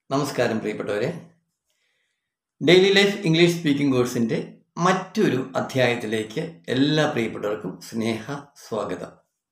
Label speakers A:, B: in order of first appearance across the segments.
A: നമസ്കാരം പ്രിയപ്പെട്ടവരെ daily life English speaking കോഴ്സിൻ്റെ മറ്റൊരു അധ്യായത്തിലേക്ക് എല്ലാ പ്രിയപ്പെട്ടവർക്കും സ്നേഹ സ്വാഗതം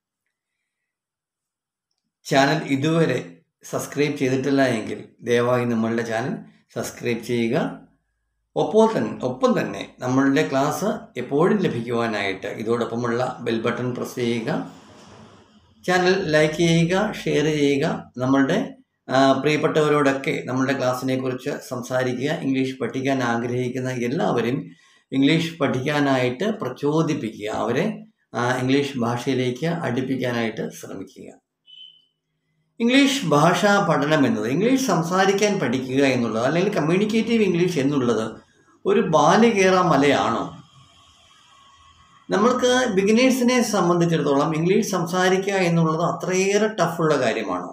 A: ചാനൽ ഇതുവരെ സബ്സ്ക്രൈബ് ചെയ്തിട്ടില്ല എങ്കിൽ ദയവായി നമ്മളുടെ ചാനൽ സബ്സ്ക്രൈബ് ചെയ്യുക ഒപ്പം തന്നെ ഒപ്പം തന്നെ നമ്മളുടെ ക്ലാസ് എപ്പോഴും ലഭിക്കുവാനായിട്ട് ഇതോടൊപ്പമുള്ള ബെൽ ബട്ടൺ പ്രസ് ചെയ്യുക ചാനൽ ലൈക്ക് ചെയ്യുക ഷെയർ ചെയ്യുക നമ്മളുടെ ആ, പ്രിയപ്പെട്ടവരോടൊക്കെ നമ്മളുടെ ക്ലാസ്സിനെ കുറിച്ച് സംസാരിക്കുക ഇംഗ്ലീഷ് പഠിക്കാൻ ആഗ്രഹിക്കുന്ന എല്ലാവരും ഇംഗ്ലീഷ് പഠിക്കാനായിട്ട് പ്രചോദിപ്പിക്കുക അവരെ ആ, ഇംഗ്ലീഷ് ഭാഷയിലേക്ക് അടുപ്പിക്കാനായിട്ട് ശ്രമിക്കുക ഇംഗ്ലീഷ് ഭാഷാ പഠനം എന്നത് ഇംഗ്ലീഷ് സംസാരിക്കാൻ പഠിക്കുക എന്നുള്ളത് അല്ലെങ്കിൽ കമ്മ്യൂണിക്കേറ്റീവ് ഇംഗ്ലീഷ് എന്നുള്ളത് ഒരു ബാലികേറ മലയാണോ നമ്മൾക്ക് ബിഗിനേഴ്സിനെ സംബന്ധിച്ചിടത്തോളം ഇംഗ്ലീഷ് സംസാരിക്കുക എന്നുള്ളത് അത്രയേറെ ടഫുള്ള കാര്യമാണോ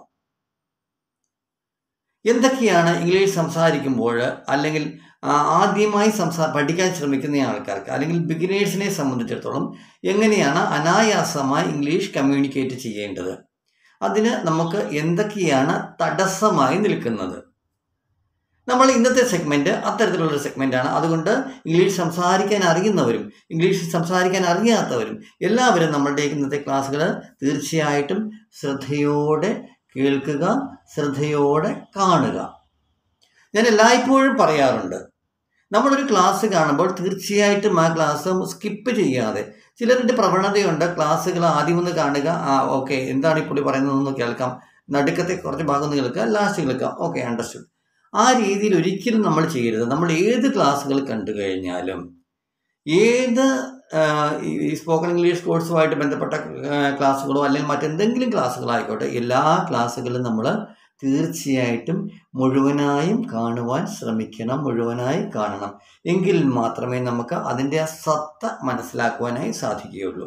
A: എന്തൊക്കെയാണ് ഇംഗ്ലീഷ് സംസാരിക്കുമ്പോൾ അല്ലെങ്കിൽ ആ, ആദ്യമായി സംസാ പഠിക്കാൻ ശ്രമിക്കുന്ന ആൾക്കാർക്ക് അല്ലെങ്കിൽ ബിഗിനേഴ്സിനെ സംബന്ധിച്ചിടത്തോളം എങ്ങനെയാണ് അനായാസമായി ഇംഗ്ലീഷ് കമ്മ്യൂണിക്കേറ്റ് ചെയ്യേണ്ടത് അതിന് നമുക്ക് എന്തൊക്കെയാണ് തടസ്സമായി നിൽക്കുന്നത് നമ്മൾ ഇന്നത്തെ സെഗ്മെൻറ്റ് അത്തരത്തിലുള്ളൊരു സെഗ്മെൻറ്റാണ് അതുകൊണ്ട് ഇംഗ്ലീഷ് സംസാരിക്കാൻ അറിയുന്നവരും ഇംഗ്ലീഷ് സംസാരിക്കാൻ അറിയാത്തവരും എല്ലാവരും നമ്മളുടെ ഇന്നത്തെ ക്ലാസ്സുകൾ തീർച്ചയായിട്ടും ശ്രദ്ധയോടെ കേൾക്കുക ശ്രദ്ധയോടെ കാണുക ഞാൻ എല്ലായ്പ്പോഴും പറയാറുണ്ട് നമ്മളൊരു ക്ലാസ് കാണുമ്പോൾ തീർച്ചയായിട്ടും ആ ക്ലാസ് സ്കിപ്പ് ചെയ്യാതെ ചിലരുടെ പ്രവണതയുണ്ട് ക്ലാസ്സുകൾ ആദ്യം ഒന്ന് കാണുക ആ ഓക്കെ എന്താണ് ഈ പുള്ളി പറയുന്നതെന്ന് കേൾക്കാം നടുക്കത്തെ കുറച്ച് ഭാഗം ഒന്ന് കേൾക്കുക ലാസ്റ്റ് കേൾക്കുക ഓക്കെ അണ്ടർസ്റ്റുഡ് ആ രീതിയിൽ ഒരിക്കലും നമ്മൾ ചെയ്യരുത് നമ്മൾ ഏത് ക്ലാസ്സുകൾ കണ്ടു കഴിഞ്ഞാലും ഏത് ആ, ഈ സ്പോക്കൺ ഇംഗ്ലീഷ് കോഴ്സുമായിട്ട് ബന്ധപ്പെട്ട ആ, ക്ലാസ്സുകളോ അല്ലെങ്കിൽ മറ്റെന്തെങ്കിലും ക്ലാസ്സുകളായിക്കോട്ടെ എല്ലാ ക്ലാസ്സുകളും നമ്മൾ തീർച്ചയായിട്ടും മുഴുവനായും കാണുവാൻ ശ്രമിക്കണം മുഴുവനായി കാണണം എങ്കിൽ മാത്രമേ നമുക്ക് അതിൻ്റെ ആ സത്ത മനസ്സിലാക്കുവാനായി സാധിക്കുകയുള്ളൂ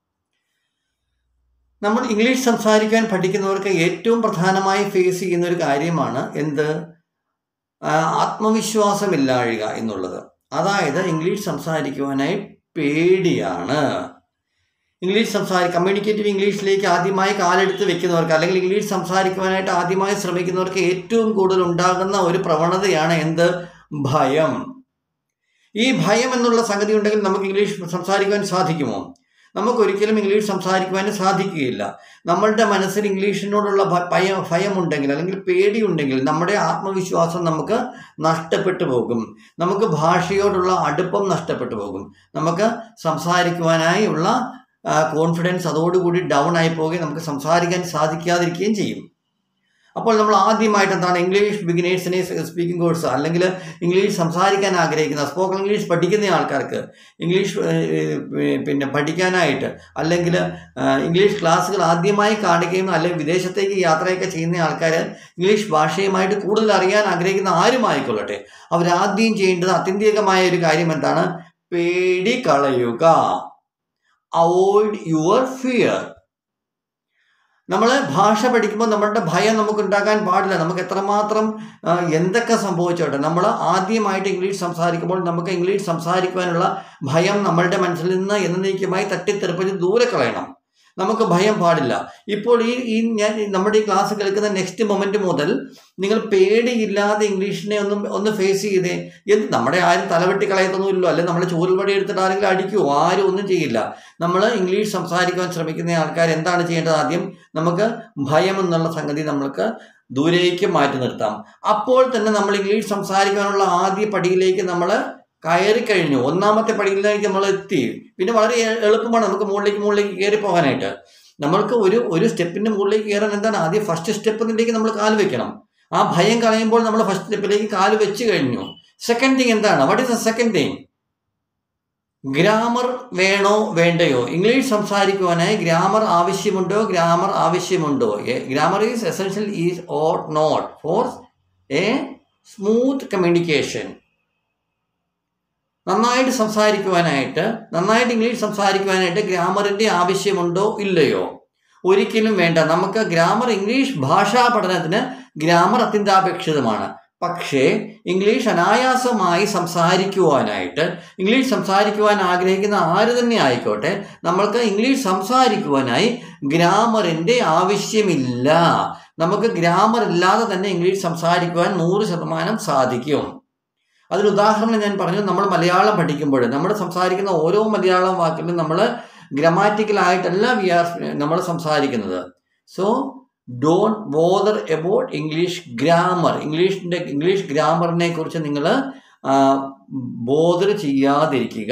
A: നമ്മൾ ഇംഗ്ലീഷ് സംസാരിക്കാൻ പഠിക്കുന്നവർക്ക് ഏറ്റവും പ്രധാനമായി ഫേസ് ചെയ്യുന്ന ഒരു കാര്യമാണ് എന്ത് ആ, ആത്മവിശ്വാസമില്ലാഴുക എന്നുള്ളത് അതായത് ഇംഗ്ലീഷ് സംസാരിക്കുവാനായി പേടിയാണ് ഇംഗ്ലീഷ് സംസാരി കമ്മ്യൂണിക്കേറ്റീവ് ഇംഗ്ലീഷിലേക്ക് ആദ്യമായി കാലെടുത്ത് വെക്കുന്നവർക്ക് അല്ലെങ്കിൽ ഇംഗ്ലീഷ് സംസാരിക്കുവാനായിട്ട് ആദ്യമായി ശ്രമിക്കുന്നവർക്ക് ഏറ്റവും കൂടുതൽ ഉണ്ടാകുന്ന ഒരു പ്രവണതയാണ് എന്ത് ഭയം ഈ ഭയം എന്നുള്ള സംഗതി ഉണ്ടെങ്കിൽ നമുക്ക് ഇംഗ്ലീഷ് സംസാരിക്കുവാൻ സാധിക്കുമോ നമുക്ക് ഒരിക്കലും ഇംഗ്ലീഷ് സംസാരിക്കുവാൻ സാധിക്കുകയില്ല നമ്മളുടെ മനസ്സിൽ ഇംഗ്ലീഷിനോടുള്ള ഭ- ഭയം ഭയമുണ്ടെങ്കിൽ അല്ലെങ്കിൽ പേടിയുണ്ടെങ്കിൽ നമ്മുടെ ആത്മവിശ്വാസം നമുക്ക് നഷ്ടപ്പെട്ടു പോകും നമുക്ക് ഭാഷയോടുള്ള അടുപ്പം നഷ്ടപ്പെട്ടു പോകും നമുക്ക് സംസാരിക്കുവാനായി ഉള്ള കോൺഫിഡൻസ് അതോടുകൂടി ഡൗൺ ആയി പോവുകയും നമുക്ക് സംസാരിക്കാൻ സാധിക്കാതിരിക്കുകയും ചെയ്യും അപ്പോൾ നമ്മൾ ആദ്യമായിട്ട് എന്താണ് ഇംഗ്ലീഷ് ബിഗിനേഴ്സിനെ സ്പീക്കിംഗ് കോഴ്സ് അല്ലെങ്കിൽ ഇംഗ്ലീഷ് സംസാരിക്കാൻ ആഗ്രഹിക്കുന്ന സ്പോക്കൺ ഇംഗ്ലീഷ് പഠിക്കുന്ന ആൾക്കാർക്ക് ഇംഗ്ലീഷ് ഏഹ്, ഏഹ്, പിന്നെ പഠിക്കാനായിട്ട് അല്ലെങ്കിൽ ഏഹ്, ഇംഗ്ലീഷ് ക്ലാസ്സുകൾ ആദ്യമായി കാണുകയും അല്ലെങ്കിൽ വിദേശത്തേക്ക് യാത്രയൊക്കെ ചെയ്യുന്ന ആൾക്കാർ ഇംഗ്ലീഷ് ഭാഷയുമായിട്ട് കൂടുതൽ അറിയാൻ ആഗ്രഹിക്കുന്ന ആരുമായിക്കൊള്ളട്ടെ അവരാദ്യം ചെയ്യേണ്ടത് അത്യന്തികമായ ഒരു കാര്യം എന്താണ് പേടി കളയുക അവോയ്ഡ് യുവർ ഫിയർ നമ്മൾ ഭാഷ പഠിക്കുമ്പോൾ നമ്മളുടെ ഭയം നമുക്ക് ഉണ്ടാക്കാൻ പാടില്ല നമുക്ക് എത്രമാത്രം ആ, എന്തൊക്കെ സംഭവിച്ചോട്ടെ നമ്മൾ ആദ്യമായിട്ട് ഇംഗ്ലീഷ് സംസാരിക്കുമ്പോൾ നമുക്ക് ഇംഗ്ലീഷ് സംസാരിക്കുവാനുള്ള ഭയം നമ്മളുടെ മനസ്സിൽ നിന്ന് എന്നേക്കുമായി തട്ടിത്തെറിപ്പിച്ച് ദൂരെ കളയണം നമുക്ക് ഭയം പാടില്ല ഇപ്പോൾ ഈ ഈ ഞാൻ നമ്മുടെ ഈ ക്ലാസ് കേൾക്കുന്ന നെക്സ്റ്റ് മൊമെന്റ് മുതൽ നിങ്ങൾ പേടിയില്ലാതെ ഇംഗ്ലീഷിനെ ഒന്ന് ഒന്ന് ഫേസ് ചെയ്തേ എന്ത് നമ്മുടെ ആരും തലവെട്ടി കളയത്തൊന്നുമില്ലല്ലോ അല്ലെങ്കിൽ നമ്മൾ ചൂരൽ വടി എടുത്തിട്ട് ആരെങ്കിലും അടിക്കുമോ ആരും ഒന്നും ചെയ്യില്ല നമ്മൾ ഇംഗ്ലീഷ് സംസാരിക്കുവാൻ ശ്രമിക്കുന്ന ആൾക്കാർ എന്താണ് ചെയ്യേണ്ടത് ആദ്യം നമുക്ക് ഭയം എന്നുള്ള സംഗതി നമ്മൾക്ക് ദൂരേക്ക് മാറ്റി നിർത്താം അപ്പോൾ തന്നെ നമ്മൾ ഇംഗ്ലീഷ് സംസാരിക്കാനുള്ള ആദ്യ പടിയിലേക്ക് നമ്മൾ കയറി കഴിഞ്ഞു ഒന്നാമത്തെ പടിയിലേക്ക് നമ്മൾ എത്തി പിന്നെ വളരെ എ- എളുപ്പമാണ് നമുക്ക് മുകളിലേക്ക് മുകളിലേക്ക് കയറി പോകാനായിട്ട് നമ്മൾക്ക് ഒരു ഒരു സ്റ്റെപ്പിന്റെ മുകളിലേക്ക് കയറാൻ എന്താണ് ആദ്യം ഫസ്റ്റ് സ്റ്റെപ്പിലേക്ക് നമ്മൾ കാല് വെക്കണം ആ ഭയം കളയുമ്പോൾ നമ്മൾ ഫസ്റ്റ് സ്റ്റെപ്പിലേക്ക് കാല് വെച്ച് കഴിഞ്ഞു സെക്കൻഡ് തിങ് എന്താണ് what is the second thing grammar വേണോ വേണ്ടയോ ഇംഗ്ലീഷ് സംസാരിക്കുവാനായി ഗ്രാമർ ആവശ്യമുണ്ടോ ഗ്രാമർ ആവശ്യമുണ്ടോ grammar is essential is or not for a smooth communication നന്നായിട്ട് സംസാരിക്കുവാനായിട്ട് നന്നായിട്ട് ഇംഗ്ലീഷ് സംസാരിക്കുവാനായിട്ട് ഗ്രാമറിൻ്റെ ആവശ്യമുണ്ടോ ഇല്ലയോ ഒരിക്കലും വേണ്ട നമുക്ക് ഗ്രാമർ ഇംഗ്ലീഷ് ഭാഷാ പഠനത്തിന് ഗ്രാമർ അത്യന്താപേക്ഷിതമാണ് പക്ഷേ ഇംഗ്ലീഷ് അനായാസമായി സംസാരിക്കുവാനായിട്ട് ഇംഗ്ലീഷ് സംസാരിക്കുവാൻ ആഗ്രഹിക്കുന്ന ആര് തന്നെ ആയിക്കോട്ടെ നമ്മൾക്ക് ഇംഗ്ലീഷ് സംസാരിക്കുവാനായി ഗ്രാമറിൻ്റെ ആവശ്യമില്ല നമുക്ക് ഗ്രാമർ ഇല്ലാതെ തന്നെ ഇംഗ്ലീഷ് സംസാരിക്കുവാൻ നൂറ് ശതമാനം സാധിക്കും അതിന് ഉദാഹരണം ഞാൻ പറഞ്ഞു നമ്മൾ മലയാളം പഠിക്കുമ്പോൾ നമ്മൾ സംസാരിക്കുന്ന ഓരോ മലയാളം വാക്കിലും നമ്മൾ ഗ്രമാറ്റിക്കലായിട്ടല്ല വി ആർ നമ്മൾ സംസാരിക്കുന്നത് so don't bother about English grammar ഇംഗ്ലീഷിൻ്റെ ഇംഗ്ലീഷ് ഗ്രാമറിനെ കുറിച്ച് നിങ്ങൾ ബോധർ ചെയ്യാതിരിക്കുക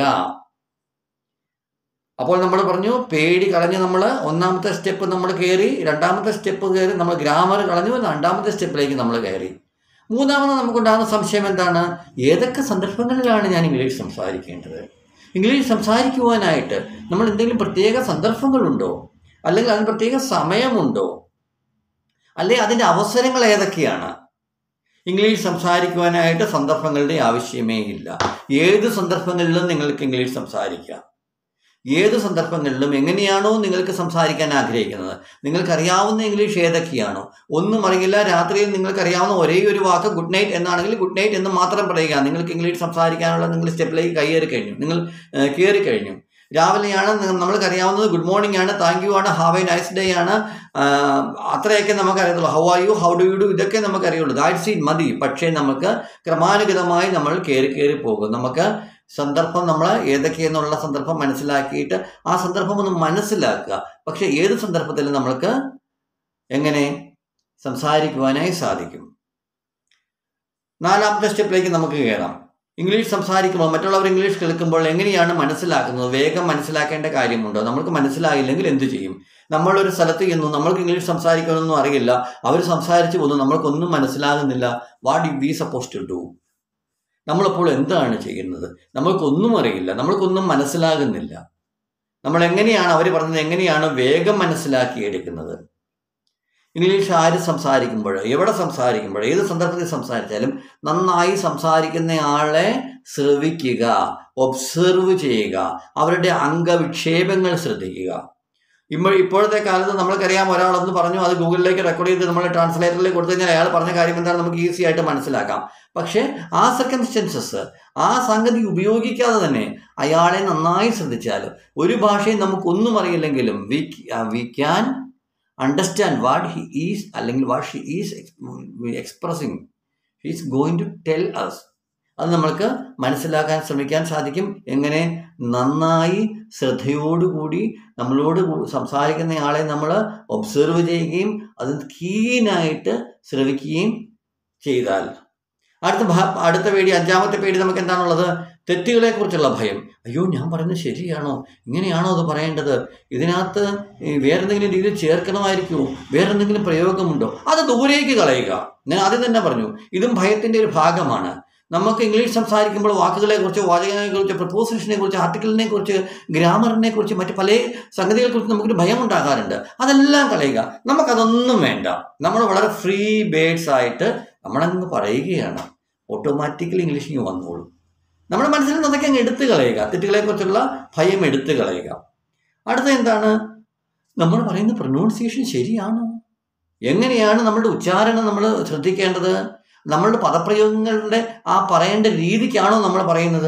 A: അപ്പോൾ നമ്മൾ പറഞ്ഞു പേടി കളഞ്ഞ് നമ്മൾ ഒന്നാമത്തെ സ്റ്റെപ്പ് നമ്മൾ കയറി രണ്ടാമത്തെ സ്റ്റെപ്പ് കയറി നമ്മൾ ഗ്രാമർ കളഞ്ഞു രണ്ടാമത്തെ സ്റ്റെപ്പിലേക്ക് നമ്മൾ കയറി മൂന്നാമത് നമുക്കുണ്ടാകുന്ന സംശയം എന്താണ് ഏതൊക്കെ സന്ദർഭങ്ങളിലാണ് ഞാൻ ഇംഗ്ലീഷ് സംസാരിക്കേണ്ടത് ഇംഗ്ലീഷ് സംസാരിക്കുവാനായിട്ട് നമ്മൾ എന്തെങ്കിലും പ്രത്യേക സന്ദർഭങ്ങളുണ്ടോ അല്ലെങ്കിൽ അതിന് പ്രത്യേക സമയമുണ്ടോ അല്ലെങ്കിൽ അതിൻ്റെ അവസരങ്ങൾ ഏതൊക്കെയാണ് ഇംഗ്ലീഷ് സംസാരിക്കുവാനായിട്ട് സന്ദർഭങ്ങളുടെ ആവശ്യമേ ഇല്ല ഏത് സന്ദർഭങ്ങളിലും നിങ്ങൾക്ക് ഇംഗ്ലീഷ് സംസാരിക്കാം ഏത് സന്ദർഭങ്ങളിലും എങ്ങനെയാണോ നിങ്ങൾക്ക് സംസാരിക്കാൻ ആഗ്രഹിക്കുന്നത് നിങ്ങൾക്കറിയാവുന്ന ഇംഗ്ലീഷ് ഏതൊക്കെയാണോ ഒന്നും അറിയില്ല രാത്രിയിൽ നിങ്ങൾക്കറിയാവുന്ന ഒരേ ഒരു വാക്ക് ഗുഡ് നൈറ്റ് എന്നാണെങ്കിൽ ഗുഡ് നൈറ്റ് എന്ന് മാത്രം പറയുക നിങ്ങൾക്ക് ഇംഗ്ലീഷ് സംസാരിക്കാനുള്ള നിങ്ങൾ സ്റ്റെപ്പിലേക്ക് കയ്യേറി കഴിഞ്ഞു നിങ്ങൾ കയറി കഴിഞ്ഞു രാവിലെയാണ് നമ്മൾക്കറിയാവുന്നത് ഗുഡ് മോർണിംഗ് ആണ് താങ്ക് യു ആണ് ഹാവ് എ നൈസ് ഡേ ആണ് അത്രയൊക്കെ നമുക്കറിയത്തുള്ളൂ how are you how do you do ഇതൊക്കെ നമുക്കറിയുള്ളൂ ദാറ്റ്സ് ഇറ്റ് മതി പക്ഷേ നമുക്ക് ക്രമാനുഗതമായി നമ്മൾ കയറി കയറി പോകും നമുക്ക് സന്ദർഭം നമ്മൾ ഏതൊക്കെയെന്നുള്ള സന്ദർഭം മനസ്സിലാക്കിയിട്ട് ആ സന്ദർഭം ഒന്ന് മനസ്സിലാക്കുക പക്ഷേ ഏത് സന്ദർഭത്തിലും നമ്മൾക്ക് എങ്ങനെ സംസാരിക്കുവാനായി സാധിക്കും നാലാമത്തെ സ്റ്റെപ്പിലേക്ക് നമുക്ക് കയറാം ഇംഗ്ലീഷ് സംസാരിക്കുമ്പോൾ മറ്റുള്ളവർ ഇംഗ്ലീഷ് കേൾക്കുമ്പോൾ എങ്ങനെയാണ് മനസ്സിലാക്കുന്നത് വേഗം മനസ്സിലാക്കേണ്ട കാര്യമുണ്ടോ നമുക്ക് മനസ്സിലായില്ലെങ്കിൽ എന്തു ചെയ്യും നമ്മളൊരു സ്ഥലത്ത് ചെന്നു നമ്മൾക്ക് ഇംഗ്ലീഷ് സംസാരിക്കണമെന്നും അറിയില്ല അവർ സംസാരിച്ചു പോകുന്നു നമ്മൾക്കൊന്നും മനസ്സിലാകുന്നില്ല what you we suppose to do നമ്മളപ്പോൾ എന്താണ് ചെയ്യുന്നത് നമ്മൾക്കൊന്നും അറിയില്ല നമ്മൾക്കൊന്നും മനസ്സിലാകുന്നില്ല നമ്മൾ എങ്ങനെയാണ് അവർ പറഞ്ഞത് എങ്ങനെയാണ് വേഗം മനസ്സിലാക്കിയെടുക്കുന്നത് ഇംഗ്ലീഷ് ആര് സംസാരിക്കുമ്പോൾ എവിടെ സംസാരിക്കുമ്പോൾ ഏത് സന്ദർഭത്തിൽ സംസാരിച്ചാലും നന്നായി സംസാരിക്കുന്ന ആളെ ശ്രവിക്കുക ഒബ്സർവ് ചെയ്യുക അവരുടെ അംഗവിക്ഷേപങ്ങൾ ശ്രദ്ധിക്കുക ഇപ്പോൾ ഇപ്പോഴത്തെ കാലത്ത് നമ്മൾക്കറിയാം ഒരാളെന്ന് പറഞ്ഞു അത് ഗൂഗിളിലേക്ക് റെക്കോർഡ് ചെയ്ത് നമ്മൾ ട്രാൻസ്ലേറ്ററിലേക്ക് കൊടുത്തു കഴിഞ്ഞാൽ അയാൾ പറഞ്ഞ കാര്യം എന്താണ് നമുക്ക് ഈസി ആയിട്ട് മനസ്സിലാക്കാം പക്ഷേ ആ സർക്കംസ്റ്റൻസസ് ആ സംഗതി ഉപയോഗിക്കാതെ തന്നെ അയാളെ നന്നായി ശ്രദ്ധിച്ചാൽ ഒരു ഭാഷയും നമുക്കൊന്നും അറിയില്ലെങ്കിലും we we can understand what he is അല്ലെങ്കിൽ what she is expressing he is going to tell us അത് നമ്മൾക്ക് മനസ്സിലാക്കാൻ ശ്രമിക്കാൻ സാധിക്കും എങ്ങനെ നന്നായി ശ്രദ്ധയോടുകൂടി നമ്മളോട് സംസാരിക്കുന്ന ആളെ നമ്മൾ ഒബ്സർവ് ചെയ്യുകയും അത് കീനായിട്ട് ശ്രവിക്കുകയും ചെയ്താൽ അടുത്ത അടുത്ത പേടി അഞ്ചാമത്തെ പേടി നമുക്ക് എന്താണുള്ളത് തെറ്റുകളെ കുറിച്ചുള്ള ഭയം അയ്യോ ഞാൻ പറയുന്നത് ശരിയാണോ ഇങ്ങനെയാണോ അത് പറയേണ്ടത് ഇതിനകത്ത് വേറെന്തെങ്കിലും രീതിയിൽ ചേർക്കണമായിരിക്കുമോ വേറെന്തെങ്കിലും പ്രയോഗമുണ്ടോ അത് ദൂരേക്ക് കളയുക ഞാൻ ആദ്യം തന്നെ പറഞ്ഞു ഇതും ഭയത്തിൻ്റെ ഒരു ഭാഗമാണ് നമുക്ക് ഇംഗ്ലീഷ് സംസാരിക്കുമ്പോൾ വാക്കുകളെ കുറിച്ച് വാചകങ്ങളെ കുറിച്ച് പ്രപ്പോസിഷനെ കുറിച്ച് ആർട്ടിക്കിളിനെ കുറിച്ച് ഗ്രാമറിനെ കുറിച്ച് മറ്റ് പല സംഗതികളെ കുറിച്ച് നമുക്കൊരു ഭയം ഉണ്ടാകാറുണ്ട് അതെല്ലാം കളയുക നമുക്കതൊന്നും വേണ്ട നമ്മൾ വളരെ ഫ്രീ ബേഡ്സ് ആയിട്ട് നമ്മളങ്ങ് പറയുകയാണ് ഓട്ടോമാറ്റിക്കലി ഇംഗ്ലീഷിങ് വന്നോളും നമ്മുടെ മനസ്സിൽ നിന്ന് അതൊക്കെ അങ്ങ് എടുത്തു കളയുക തെറ്റുകളെക്കുറിച്ചുള്ള ഭയം എടുത്തു കളയുക അടുത്ത എന്താണ് നമ്മൾ പറയുന്ന പ്രൊനൗൺസിയേഷൻ ശരിയാണോ എങ്ങനെയാണ് നമ്മളുടെ ഉച്ചാരണം നമ്മൾ ശ്രദ്ധിക്കേണ്ടത് നമ്മളുടെ പദപ്രയോഗങ്ങളുടെ ആ പറയേണ്ട രീതിക്കാണോ നമ്മൾ പറയുന്നത്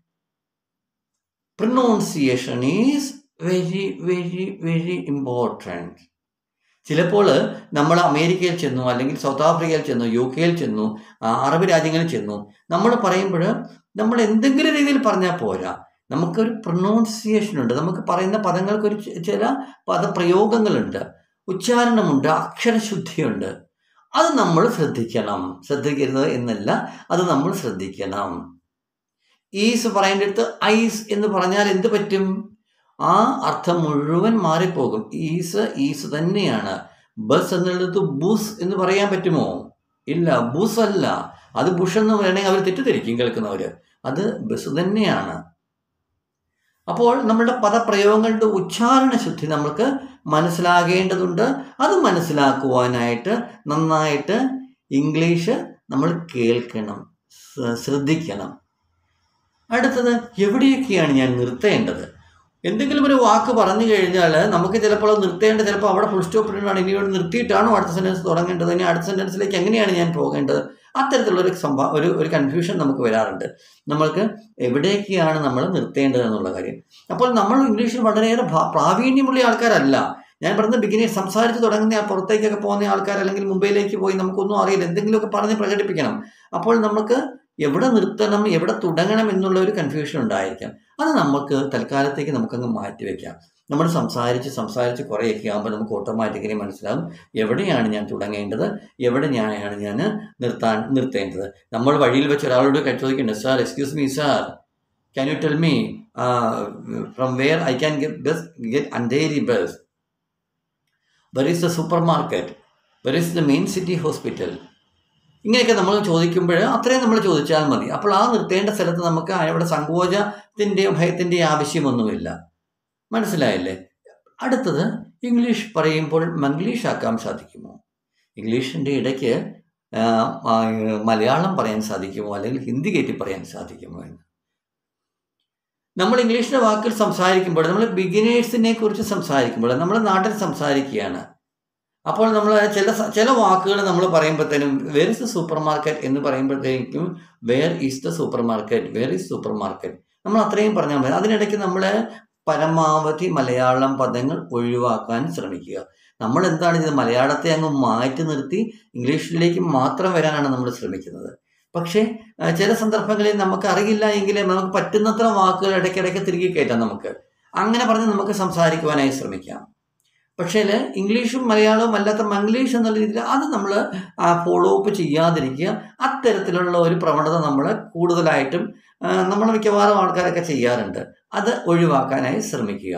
A: pronunciation is very very very important ചിലപ്പോൾ നമ്മൾ അമേരിക്കയിൽ ചെന്നു അല്ലെങ്കിൽ സൗത്ത് ആഫ്രിക്കയിൽ ചെന്നു യു കെയിൽ ചെന്നു അറബ് രാജ്യങ്ങളിൽ ചെന്നു നമ്മൾ പറയുമ്പോൾ നമ്മൾ എന്തെങ്കിലും രീതിയിൽ പറഞ്ഞാൽ പോരാ നമുക്കൊരു പ്രൊനൗൺസിയേഷൻ ഉണ്ട് നമുക്ക് പറയുന്ന പദങ്ങൾക്കൊരു ചില പദപ്രയോഗങ്ങളുണ്ട് ഉച്ചാരണമുണ്ട് അക്ഷരശുദ്ധിയുണ്ട് അത് നമ്മൾ ശ്രദ്ധിക്കണം ശ്രദ്ധിക്കരുത് എന്നല്ല അത് നമ്മൾ ശ്രദ്ധിക്കണം ഈസ് പറയേണ്ടടുത്ത് ഐസ് എന്ന് പറഞ്ഞാൽ എന്ത് പറ്റും ആ അർത്ഥം മുഴുവൻ മാറിപ്പോകും ഈസ് ഈസ് തന്നെയാണ് ബസ് എന്നുള്ളത് ബുസ് എന്ന് പറയാൻ പറ്റുമോ ഇല്ല ബുസ് അല്ല അത് ബുഷ് എന്ന് വേണമെങ്കിൽ അവർ തെറ്റിദ്ധരിക്കും കേൾക്കുന്നവർ അത് ബസ് തന്നെയാണ് അപ്പോൾ നമ്മളുടെ പദപ്രയോഗങ്ങളുടെ ഉച്ചാരണ ശുദ്ധി നമുക്ക് മനസ്സിലാകേണ്ടതുണ്ട് അത് മനസ്സിലാക്കുവാനായിട്ട് നന്നായിട്ട് ഇംഗ്ലീഷ് നമ്മൾ കേൾക്കണം ശ്രദ്ധിക്കണം അടുത്തത് എവിടെയൊക്കെയാണ് ഞാൻ നിർത്തേണ്ടത് എന്തെങ്കിലും ഒരു വാക്ക് പറഞ്ഞു കഴിഞ്ഞാൽ നമുക്ക് ചിലപ്പോൾ നിർത്തേണ്ട ചിലപ്പോൾ അവിടെ ഫുൾ സ്റ്റോപ്പ് ഇട്ടാണ് ഇനി ഇവിടെ നിർത്തിയിട്ടാണോ അടുത്ത സെൻറ്റൻസ് തുടങ്ങേണ്ടത് ഇനി അടുത്ത സെൻറ്റൻസിലേക്ക് എങ്ങനെയാണ് ഞാൻ പോകേണ്ടത് അത്തരത്തിലുള്ള ഒരു സംഭവം ഒരു ഒരു കൺഫ്യൂഷൻ നമുക്ക് വരാറുണ്ട് നമ്മൾക്ക് എവിടേക്കാണ് നമ്മൾ നിർത്തേണ്ടത് എന്നുള്ള കാര്യം അപ്പോൾ നമ്മൾ ഇംഗ്ലീഷിൽ വളരെയേറെ പ്രാവീണ്യമുള്ള ആൾക്കാരല്ല ഞാൻ പറഞ്ഞ ബിഗിനേഴ്സ് സംസാരിച്ച് തുടങ്ങുന്ന ആ പുറത്തേക്കൊക്കെ പോകുന്ന ആൾക്കാർ അല്ലെങ്കിൽ മുംബൈയിലേക്ക് പോയി നമുക്കൊന്നും അറിയില്ല എന്തെങ്കിലുമൊക്കെ പറഞ്ഞ് പ്രകടിപ്പിക്കണം അപ്പോൾ നമുക്ക് എവിടെ നിർത്തണം എവിടെ തുടങ്ങണം എന്നുള്ള ഒരു കൺഫ്യൂഷൻ ഉണ്ടായിരിക്കാം അത് നമുക്ക് തൽക്കാലത്തേക്ക് നമുക്കങ്ങ് മാറ്റി വെക്കാം നമ്മൾ സംസാരിച്ച് സംസാരിച്ച് കുറേയൊക്കെ ആകുമ്പോൾ നമുക്ക് ഓട്ടോമാറ്റിക്കലി മനസ്സിലാകും എവിടെയാണ് ഞാൻ തുടങ്ങേണ്ടത് എവിടെയാണ് ഞാൻ നിർത്താൻ നിർത്തേണ്ടത് നമ്മൾ വഴിയിൽ വെച്ച് ഒരാളോട് ചോദിക്കുന്നുണ്ട് sir excuse me sir can you tell me from where I can get bus get Andheri bus where is the supermarket where is the main city hospital ഇങ്ങനെയൊക്കെ നമ്മൾ ചോദിക്കുമ്പോൾ അത്രയും നമ്മൾ ചോദിച്ചാൽ മതി അപ്പോൾ ആ നിർത്തേണ്ട സ്ഥലത്ത് നമുക്ക് അവിടെ സങ്കോചത്തിൻ്റെയോ ഭയത്തിൻ്റെയോ ആവശ്യമൊന്നുമില്ല മനസ്സിലായില്ലേ അടുത്തത് ഇംഗ്ലീഷ് പറയുമ്പോൾ മംഗ്ലീഷ് ആക്കാൻ സാധിക്കുമോ ഇംഗ്ലീഷിൻ്റെ ഇടയ്ക്ക് ആ, ആ, മലയാളം പറയാൻ സാധിക്കുമോ അല്ലെങ്കിൽ ഹിന്ദി കയറ്റി പറയാൻ സാധിക്കുമോ എന്ന് നമ്മൾ ഇംഗ്ലീഷിൻ്റെ വാക്കുകൾ സംസാരിക്കുമ്പോൾ നമ്മൾ ബിഗിനേഴ്സിനെ കുറിച്ച് സംസാരിക്കുമ്പോൾ നമ്മൾ നാട്ടിൽ സംസാരിക്കുകയാണ് അപ്പോൾ നമ്മൾ ചില സ- ചില വാക്കുകൾ നമ്മൾ പറയുമ്പോഴത്തേനും where is the supermarket എന്ന് പറയുമ്പോഴത്തേക്കും where is the supermarket where is supermarket നമ്മൾ അത്രയും പറഞ്ഞാൽ മതി അതിനിടയ്ക്ക് നമ്മൾ പരമാവധി മലയാളം പദങ്ങൾ ഒഴിവാക്കാൻ ശ്രമിക്കുക നമ്മൾ എന്താണ് ഇത് മലയാളത്തെ അങ്ങ് മാറ്റി നിർത്തി ഇംഗ്ലീഷിലേക്ക് മാത്രം വരാനാണ് നമ്മൾ ശ്രമിക്കുന്നത് പക്ഷേ ആ, ചില സന്ദർഭങ്ങളിൽ നമുക്ക് അറിയില്ല എങ്കിലും നമുക്ക് പറ്റുന്നത്ര വാക്കുകൾ ഇടയ്ക്കിടയ്ക്ക് തിരികെ കയറ്റാം നമുക്ക് അങ്ങനെ പറഞ്ഞ് നമുക്ക് സംസാരിക്കുവാനായി ശ്രമിക്കാം പക്ഷേ ഇംഗ്ലീഷും മലയാളവും അല്ലാത്ത മംഗ്ലീഷ് എന്നുള്ള രീതിയിൽ അത് നമ്മൾ ഫോളോ അപ്പ് ചെയ്യാതിരിക്കുക അത്തരത്തിലുള്ള ഒരു പ്രവണത നമ്മൾ കൂടുതലായിട്ടും നമ്മൾ മിക്കവാറും ആൾക്കാരൊക്കെ ചെയ്യാറുണ്ട് അത് ഒഴിവാക്കാനായി ശ്രമിക്കുക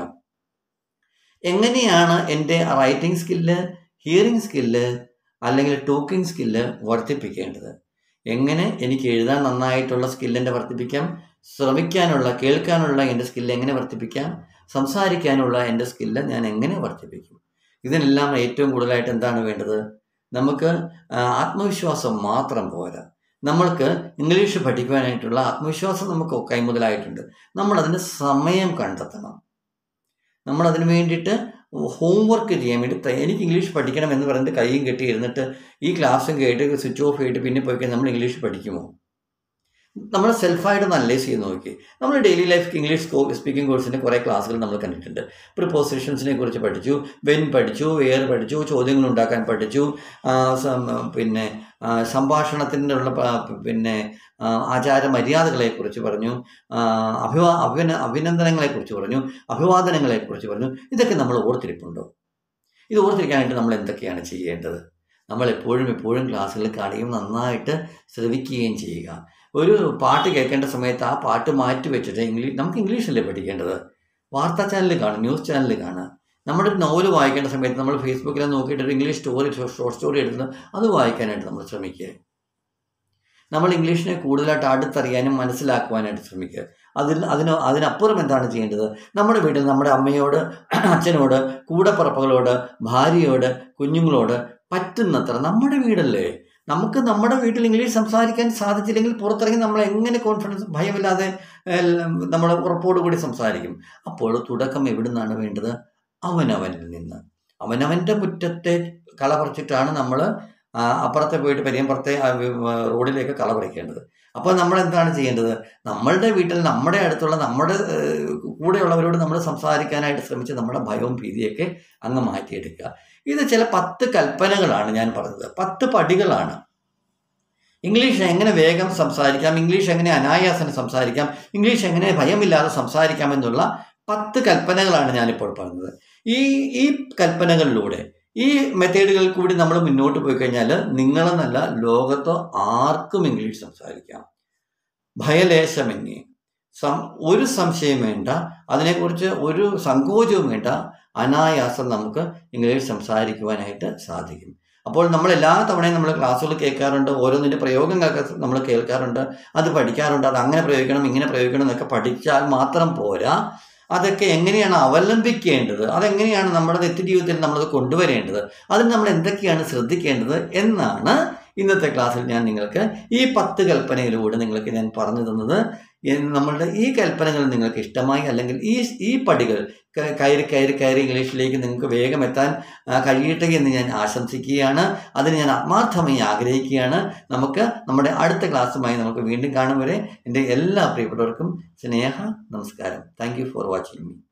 A: എങ്ങനെയാണ് എൻ്റെ റൈറ്റിംഗ് സ്കില്ല് ഹിയറിംഗ് സ്കില്ല് അല്ലെങ്കിൽ ടോക്കിംഗ് സ്കില്ല് വർദ്ധിപ്പിക്കേണ്ടത് എങ്ങനെ എനിക്ക് എഴുതാൻ നന്നായിട്ടുള്ള സ്കില്ലിൻ്റെ വർദ്ധിപ്പിക്കാം ശ്രമിക്കാനുള്ള കേൾക്കാനുള്ള എൻ്റെ സ്കില്ല് എങ്ങനെ വർദ്ധിപ്പിക്കാം സംസാരിക്കാനുള്ള എൻ്റെ സ്കില്ല് ഞാൻ എങ്ങനെ വർദ്ധിപ്പിക്കും ഇതിനെല്ലാം ഏറ്റവും കൂടുതലായിട്ട് എന്താണ് വേണ്ടത് നമുക്ക് ആ, ആത്മവിശ്വാസം മാത്രം പോരാ നമ്മൾക്ക് ഇംഗ്ലീഷ് പഠിക്കുവാനായിട്ടുള്ള ആത്മവിശ്വാസം നമുക്ക് കൈമുതലായിട്ടുണ്ട് നമ്മളതിന് സമയം കണ്ടെത്തണം നമ്മൾ അതിന് വേണ്ടിയിട്ട് ഹോംവർക്ക് ചെയ്യാൻ വേണ്ടി ത- എനിക്ക് ഇംഗ്ലീഷ് പഠിക്കണം എന്ന് പറഞ്ഞിട്ട് കൈയും കെട്ടി ഇരുന്നിട്ട് ഈ ക്ലാസ്സും കേട്ട് സ്വിച്ച് ഓഫ് ചെയ്തിട്ട് പിന്നെ പോയി കഴിഞ്ഞാൽ നമ്മൾ ഇംഗ്ലീഷ് പഠിക്കുമോ നമ്മൾ സെൽഫായിട്ട് ഒന്ന് അനലൈസ് ചെയ്ത് നോക്കി നമ്മൾ ഡെയിലി ലൈഫ് ഇംഗ്ലീഷ് സ്പീക്കിംഗ് കോഴ്സിൻ്റെ കുറേ ക്ലാസ്സുകൾ നമ്മൾ കണ്ടിട്ടുണ്ട് പ്രിപ്പോസിഷൻസിനെ കുറിച്ച് പഠിച്ചു വെൻ പഠിച്ചു വെയർ പഠിച്ചു ചോദ്യങ്ങൾ ഉണ്ടാക്കാൻ പഠിച്ചു ആ, സം- പിന്നെ ആ, സംഭാഷണത്തിനുള്ള പ- പിന്നെ ആ, ആചാര മര്യാദകളെക്കുറിച്ച് പറഞ്ഞു ആ, അഭിവാ അഭിന അഭിനന്ദനങ്ങളെക്കുറിച്ച് പറഞ്ഞു അഭിവാദനങ്ങളെക്കുറിച്ച് പറഞ്ഞു ഇതൊക്കെ നമ്മൾ ഓർത്തിരിപ്പുണ്ടോ ഇത് ഓർത്തിരിക്കാനായിട്ട് നമ്മൾ എന്തൊക്കെയാണ് ചെയ്യേണ്ടത് നമ്മൾ എപ്പോഴും എപ്പോഴും ക്ലാസ്സുകളിൽ കാണുകയും നന്നായിട്ട് ശ്രവിക്കുകയും ചെയ്യുക ഒരു പാട്ട് കേൾക്കേണ്ട സമയത്ത് ആ പാട്ട് മാറ്റി വെച്ചിട്ട് ഇംഗ്ലീഷ് നമുക്ക് ഇംഗ്ലീഷല്ലേ പഠിക്കേണ്ടത് വാർത്താ ചാനൽ കാണും ന്യൂസ് ചാനൽ കാണുക നമ്മുടെ ഒരു നോവൽ വായിക്കേണ്ട സമയത്ത് നമ്മൾ ഫേസ്ബുക്കിൽ നോക്കിയിട്ട് ഒരു ഇംഗ്ലീഷ് സ്റ്റോറി ഷോർട്ട് സ്റ്റോറി എടുത്ത് അത് വായിക്കാനായിട്ട് നമ്മൾ ശ്രമിക്കുക നമ്മൾ ഇംഗ്ലീഷിനെ കൂടുതലായിട്ട് അടുത്തറിയാനും മനസ്സിലാക്കുവാനായിട്ട് ശ്രമിക്കുക അതിൽ അതിന് അതിനപ്പുറം എന്താണ് ചെയ്യേണ്ടത് നമ്മുടെ വീട്ടിൽ നമ്മുടെ അമ്മയോട് അച്ഛനോട് കൂടപ്പറപ്പുകളോട് ഭാര്യയോട് കുഞ്ഞുങ്ങളോട് പറ്റുന്നത്ര നമ്മുടെ വീടല്ലേ നമുക്ക് നമ്മുടെ വീട്ടിൽ ഇംഗ്ലീഷ് സംസാരിക്കാൻ സാധിച്ചില്ലെങ്കിൽ പുറത്തിറങ്ങി നമ്മൾ എങ്ങനെ കോൺഫിഡൻസ് ഭയമില്ലാതെ നമ്മൾ ഉറപ്പോടുകൂടി സംസാരിക്കും അപ്പോൾ തുടക്കം എവിടെ നിന്നാണ് വേണ്ടത് അവനവനിൽ നിന്ന് അവനവൻ്റെ മുറ്റത്തെ കള പറിച്ചിട്ടാണ് നമ്മൾ അപ്പുറത്തെ പോയിട്ട് പരിയമ്പുറത്തെ ആ വി- ആ റോഡിലേക്ക് കള പറിക്കേണ്ടത് അപ്പോൾ നമ്മൾ എന്താണ് ചെയ്യേണ്ടത് നമ്മളുടെ വീട്ടിൽ നമ്മുടെ അടുത്തുള്ള നമ്മുടെ ഏഹ്, കൂടെയുള്ളവരോട് നമ്മൾ സംസാരിക്കാനായിട്ട് ശ്രമിച്ച് നമ്മുടെ ഭയവും ഭീതിയൊക്കെ അങ്ങ് മാറ്റിയെടുക്കുക ഇത് ചില പത്ത് കൽപ്പനകളാണ് ഞാൻ പറഞ്ഞത് പത്ത് പടികളാണ് ഇംഗ്ലീഷ് എങ്ങനെ വേഗം സംസാരിക്കാം ഇംഗ്ലീഷ് എങ്ങനെ അനായാസനം സംസാരിക്കാം ഇംഗ്ലീഷ് എങ്ങനെ ഭയമില്ലാതെ സംസാരിക്കാം എന്നുള്ള പത്ത് കൽപ്പനകളാണ് ഞാനിപ്പോൾ പറഞ്ഞത് ഈ ഈ കൽപ്പനകളിലൂടെ ഈ മെത്തേഡുകളിൽ കൂടി നമ്മൾ മുന്നോട്ട് പോയി കഴിഞ്ഞാൽ നിങ്ങളെന്നല്ല ലോകത്ത് ആർക്കും ഇംഗ്ലീഷ് സംസാരിക്കാം ഭയലേശമെന്നേ സം ഒരു സംശയം വേണ്ട അതിനെക്കുറിച്ച് ഒരു സങ്കോചവും വേണ്ട അനായാസം നമുക്ക് ഇംഗ്ലീഷ് സംസാരിക്കുവാനായിട്ട് സാധിക്കും അപ്പോൾ നമ്മൾ എല്ലാ തവണയും നമ്മൾ ക്ലാസ്സുകൾ കേൾക്കാറുണ്ട് ഓരോന്നിൻ്റെ പ്രയോഗങ്ങളൊക്കെ നമ്മൾ കേൾക്കാറുണ്ട് അത് പഠിക്കാറുണ്ട് അത് അങ്ങനെ പ്രയോഗിക്കണം ഇങ്ങനെ പ്രയോഗിക്കണം എന്നൊക്കെ പഠിച്ചാൽ മാത്രം പോരാ അതൊക്കെ എങ്ങനെയാണ് അവലംബിക്കേണ്ടത് അതെങ്ങനെയാണ് നമ്മുടെ നിത്യജീവിതത്തിൽ നമ്മളത് കൊണ്ടുവരേണ്ടത് അതിന് നമ്മൾ എന്തൊക്കെയാണ് ശ്രദ്ധിക്കേണ്ടത് എന്നാണ് ഇന്നത്തെ ക്ലാസ്സിൽ ഞാൻ നിങ്ങൾക്ക് ഈ പത്ത് കൽപ്പനയിലൂടെ നിങ്ങൾക്ക് ഞാൻ പറഞ്ഞു തന്നത് എൻ- നമ്മളുടെ ഈ കൽപ്പനകൾ നിങ്ങൾക്ക് ഇഷ്ടമായി അല്ലെങ്കിൽ ഈ ഈ പടികൾ ക- കയറി കയറി കയറി ഇംഗ്ലീഷിലേക്ക് നിങ്ങൾക്ക് വേഗം എത്താൻ ആ, കഴിയട്ടെ എന്ന് ഞാൻ ആശംസിക്കുകയാണ് അതിന് ഞാൻ ആത്മാർത്ഥമായി ആഗ്രഹിക്കുകയാണ് നമുക്ക് നമ്മുടെ അടുത്ത ക്ലാസ്സുമായി നമുക്ക് വീണ്ടും കാണും വരെ എൻ്റെ എല്ലാ പ്രിയപ്പെട്ടവർക്കും സ്നേഹ നമസ്കാരം thank you for watching me